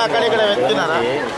అక్కడ ఇక్కడ వెళ్తున్నారా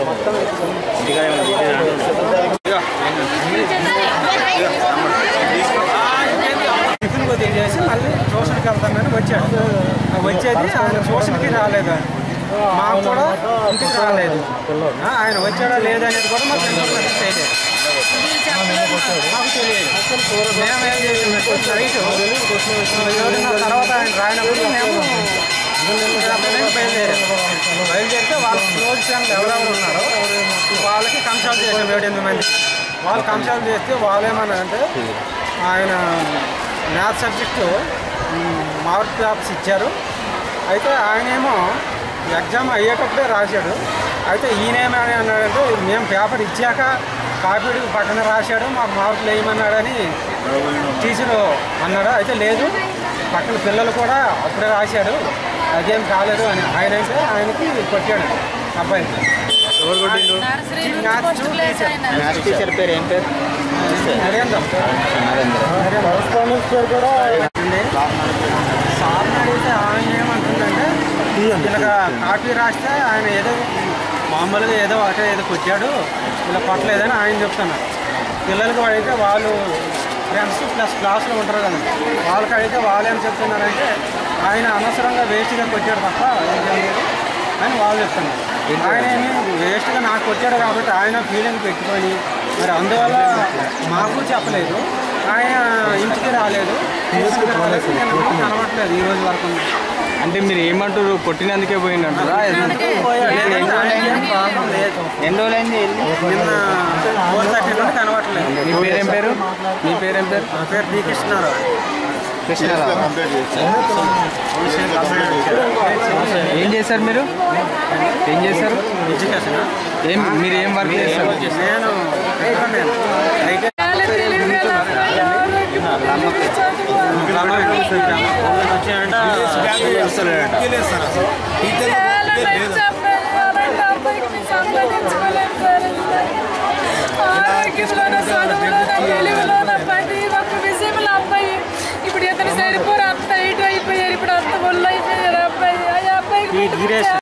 టిఫిన్ కొద్దిగా చేసి మళ్ళీ ట్యూషన్కి వెళ్తానని వచ్చాడు వచ్చేది ఆయన ట్యూషన్కి రాలేదు ఆయన. మాకు కూడా ఇంటికి రాలేదు ఆ, ఆయన వచ్చాడా లేదా అనేది కూడా మాకు ఇన్ఫర్మేషన్ తెలియదు మాకు తెలియదు మేము ఏం చేసినట్టు నైట్ ఎవరైనా తర్వాత ఆయన రాయినప్పుడు మేము ఇక్కడ అక్కడి నుంచి బయలుదేరాం బయలుదేరితే వాళ్ళ క్లోజ్ ఫ్రెండ్లు ఎవరెవరు ఉన్నారో వాళ్ళకి కన్సల్ట్ చేసాం ఏడు ఎనిమిది మంది వాళ్ళు కన్సల్ట్ చేస్తే వాళ్ళు ఏమన్నారంటే ఆయన మ్యాథ్స్ సబ్జెక్టు మార్క్ పేపర్స్ ఇచ్చారు అయితే ఆయనేమో ఎగ్జామ్ అయ్యేటప్పుడే రాశాడు అయితే ఈయనేమని అన్నాడంటే మేము పేపర్ ఇచ్చాక కాపీ పక్కన రాశాడు మాకు మార్కులు వేయమన్నాడని టీచరు అన్నాడు అయితే లేదు పక్కన పిల్లలు కూడా అప్పుడే రాశాడు అదేం కాలేదు అని ఆయన అయితే ఆయనకి కొట్టాడు అబ్బాయికి ఎవరు కొట్టిండు నర్సరీ నుంచి మ్యాథ్స్ ఫస్ట్ క్లాస్ టీచర్. ఆయన మ్యాథ్స్ టీచర్ పేరు ఏం పేరు నరేంద్ర సార్ని అడిగితే ఆయన ఏమంటుందంటే ఇలా కాపీ రాస్తే ఆయన ఏదో మామూలుగా ఏదో ఒకటే ఏదో కొట్టాడు ఇలా కొట్టలేదని ఆయన చెప్తున్నారు పిల్లలకి అడిగితే వాళ్ళు ఫ్రెండ్స్ ప్లస్ క్లాస్లో ఉంటారు కదా వాళ్ళకి అడిగితే వాళ్ళు ఏం చెప్తున్నారంటే ఆయన అనవసరంగా వేస్ట్గా కొట్టాడు తప్ప ఇంకేం లేదు అని వాళ్ళు చెప్తున్నారు ఆయన ఏమి వేస్ట్గా నాకు కొట్టాడు కాబట్టి ఆయన ఫీలింగ్ పెట్టుకొని మరి అందువల్ల మాకు చెప్పలేదు ఆయన ఇంటికి రాలేదు తీసుకుని రాలేదు నేను కనబడట్లేదు ఈ రోజు వరకు అంటే మీరు ఏమంటారు కొట్టినందుకే పోయిందంటారా పోయాడు. లేదు, ఆయనేం ప్రాబ్లం లేదు. ఎన్ని రోజులైంది వెళ్ళి నిన్న ఫోర్ థర్టీ నుండి కనబడట్లేదు మీ పేరేం పేరు మీ పేరేం పేరు నా పేరు డి కృష్ణారావు కృష్ణారావు ఏం చేశారు మీరు ఏం చేశారు ఎడ్యుకేషన్ ఏం మీరు ఏం వర్క్ చేస్తారు నేను రైటర్ నేను రైటర్ ఇప్పుడు ఇతను సరిపోరు అంత హైట్ అయిపోయారు ఇప్పుడు అంత ఒళ్ళు అయిపోయారు అబ్బాయి ఆ ఈ అబ్బాయికి గిరీష్